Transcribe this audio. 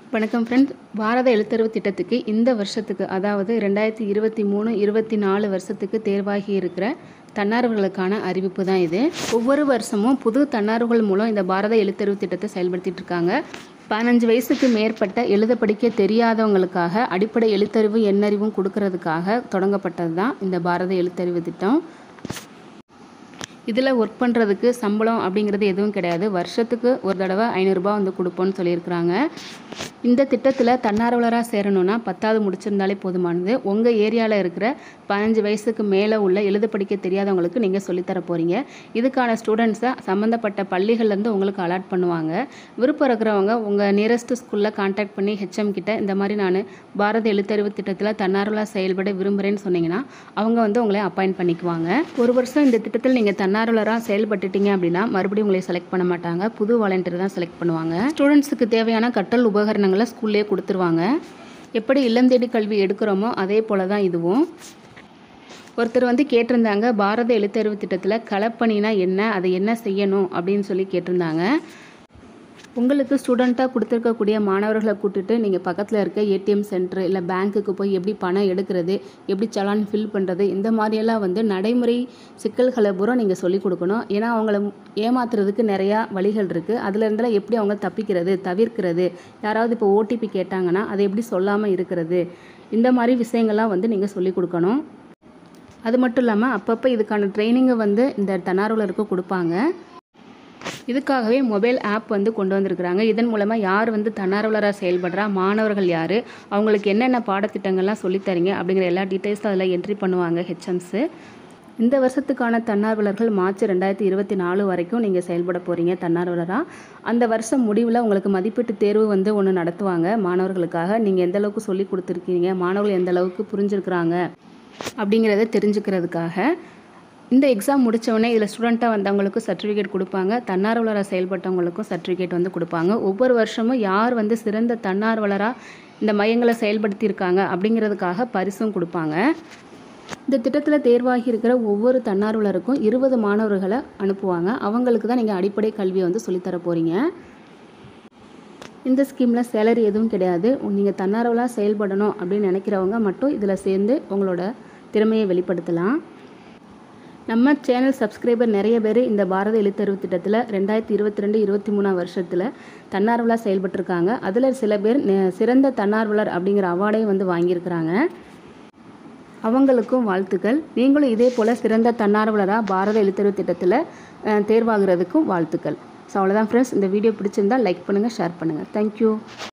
வணக்கம் ஃப்ரெண்ட்ஸ் பாரத எழுத்தறிவு திட்டத்துக்கு இந்த வருஷத்துக்கு அதாவது ரெண்டாயிரத்தி இருபத்தி மூணு இருபத்தி நாலு வருஷத்துக்கு தேர்வாகி இருக்கிற தன்னார்வர்களுக்கான அறிவிப்பு தான் இது ஒவ்வொரு வருஷமும் புது தன்னார்வர்கள் மூலம் இந்த பாரத எழுத்தறிவு திட்டத்தை செயல்படுத்திட்டு இருக்காங்க பதினஞ்சு வயசுக்கு மேற்பட்ட எழுத படிக்க தெரியாதவங்களுக்காக அடிப்படை எழுத்தறிவு எண்ணறிவும் கொடுக்கறதுக்காக தொடங்கப்பட்டது தான் இந்த பாரத எழுத்தறிவு திட்டம் இதில் ஒர்க் பண்ணுறதுக்கு சம்பளம் அப்படிங்கிறது எதுவும் கிடையாது வருஷத்துக்கு ஒரு தடவை ஐநூறுரூபா வந்து கொடுப்போம்னு சொல்லியிருக்கிறாங்க இந்த திட்டத்தில் தன்னார்வலராக சேரணும்னா பத்தாவது முடிச்சிருந்தாலே போதுமானது உங்கள் ஏரியாவில் இருக்கிற பதினஞ்சு வயசுக்கு மேலே உள்ள எழுத படிக்க தெரியாதவங்களுக்கு நீங்கள் சொல்லித்தர போகிறீங்க இதுக்கான ஸ்டூடெண்ட்ஸை சம்மந்தப்பட்ட பள்ளிகள்லேருந்து உங்களுக்கு அலாட் பண்ணுவாங்க விருப்பம் இருக்கிறவங்க உங்கள் நியரஸ்ட் ஸ்கூலில் காண்டாக்ட் பண்ணி ஹெச்எம் கிட்ட இந்த மாதிரி நான் பாரத எழுத்தறிவு திட்டத்தில் தன்னார்வலாக செயல்பட விரும்புகிறேன்னு சொன்னீங்கன்னா அவங்க வந்து உங்களை அப்பாயிண்ட் பண்ணிக்குவாங்க ஒரு வருஷம் இந்த திட்டத்தில் நீங்கள் தன்னார்வலராக செயல்பட்டுட்டீங்க அப்படின்னா மறுபடியும் உங்களை செலக்ட் பண்ண மாட்டாங்க புது வாலண்டியர் தான் செலக்ட் பண்ணுவாங்க ஸ்டூடெண்ட்ஸுக்கு தேவையான கற்றல் உபகரணங்களை ஸ்கூல்லேயே கொடுத்துருவாங்க எப்படி இல்லம் தேடி கல்வி எடுக்கிறோமோ அதே போல தான் இதுவும் ஒருத்தர் வந்து கேட்டிருந்தாங்க பாரத எழுத்தறிவு திட்டத்தில் களப்பணினா என்ன அதை என்ன செய்யணும் அப்படின்னு சொல்லி கேட்டிருந்தாங்க உங்களுக்கு ஸ்டூடெண்ட்டாக கொடுத்துருக்கக்கூடிய மாணவர்களை கூட்டிட்டு நீங்கள் பக்கத்தில் இருக்க ஏடிஎம் சென்டர் இல்லை பேங்க்குக்கு போய் எப்படி பணம் எடுக்கிறது எப்படி சலான் ஃபில் பண்ணுறது இந்த மாதிரியெல்லாம் வந்து நடைமுறை சிக்கல்களை பூரா நீங்கள் சொல்லிக் கொடுக்கணும் ஏன்னா அவங்கள ஏமாத்துறதுக்கு நிறையா வழிகள் இருக்குது அதில் இருந்தால் எப்படி அவங்க தப்பிக்கிறது தவிர்க்கிறது யாராவது இப்போ ஓடிபி கேட்டாங்கன்னா அதை எப்படி சொல்லாமல் இருக்கிறது இந்த மாதிரி விஷயங்கள்லாம் வந்து நீங்கள் சொல்லிக் கொடுக்கணும் அது மட்டும் இல்லாமல் அப்பப்போ இதுக்கான ட்ரைனிங்கை வந்து இந்த தன்னார்வலருக்கு கொடுப்பாங்க இதுக்காகவே மொபைல் ஆப் வந்து கொண்டு வந்திருக்கிறாங்க இதன் மூலமாக யார் வந்து தன்னார்வலராக செயல்படுறா மாணவர்கள் யார் அவங்களுக்கு என்னென்ன பாடத்திட்டங்கள்லாம் சொல்லித்தரீங்க அப்படிங்கிற எல்லா டீட்டெயில்ஸும் அதில் என்ட்ரி பண்ணுவாங்க ஹெச்எம்ஸு இந்த வருஷத்துக்கான தன்னார்வலர்கள் மார்ச் ரெண்டாயிரத்தி இருபத்தி நாலு வரைக்கும் நீங்கள் செயல்பட போகிறீங்க தன்னார்வலராக அந்த வருஷம் முடிவில் உங்களுக்கு மதிப்பீட்டு தேர்வு வந்து ஒன்று நடத்துவாங்க மாணவர்களுக்காக நீங்கள் எந்த அளவுக்கு சொல்லி கொடுத்துருக்கீங்க மாணவர்கள் எந்த அளவுக்கு புரிஞ்சுருக்குறாங்க அப்படிங்கிறத தெரிஞ்சுக்கிறதுக்காக இந்த எக்ஸாம் முடித்தவொடனே இதில் ஸ்டூடெண்ட்டாக வந்தவங்களுக்கும் சர்டிஃபிகேட் கொடுப்பாங்க தன்னார்வலராக செயல்பட்டவங்களுக்கும் சர்டிஃபிகேட் வந்து கொடுப்பாங்க ஒவ்வொரு வருஷமும் யார் வந்து சிறந்த தன்னார்வலராக இந்த மையங்களை செயல்படுத்தியிருக்காங்க அப்படிங்கிறதுக்காக பரிசும் கொடுப்பாங்க இந்த திட்டத்தில் தேர்வாகி இருக்கிற ஒவ்வொரு தன்னார்வலருக்கும் இருபது மாணவர்களை அனுப்புவாங்க அவங்களுக்கு தான் நீங்கள் அடிப்படை கல்வியை வந்து சொல்லித்தர போகிறீங்க இந்த ஸ்கீமில் சேலரி எதுவும் கிடையாது நீங்கள் தன்னார்வலாக செயல்படணும் அப்படின்னு நினைக்கிறவங்க மட்டும் இதில் சேர்ந்து உங்களோட திறமையை வெளிப்படுத்தலாம் நம்ம சேனல் சப்ஸ்கிரைபர் நிறைய பேர் இந்த பாரத எழுத்தறிவு திட்டத்தில் ரெண்டாயிரத்தி இருபத்தி ரெண்டு இருபத்தி மூணாம் வருஷத்தில் தன்னார்வலாக செயல்பட்டிருக்காங்க அதில் சில பேர் நெ- சிறந்த தன்னார்வலர் அப்படிங்கிற அவார்டையும் வந்து வாங்கியிருக்கிறாங்க அவங்களுக்கும் வாழ்த்துக்கள் நீங்களும் இதே போல் சிறந்த தன்னார்வலராக பாரத எழுத்தறிவு திட்டத்தில் அஹ், தேர்வாகிறதுக்கும் வாழ்த்துக்கள் ஸோ அவ்வளோதான் ஃப்ரெண்ட்ஸ் இந்த வீடியோ பிடிச்சிருந்தா லைக் பண்ணுங்கள் ஷேர் பண்ணுங்கள் தேங்க்யூ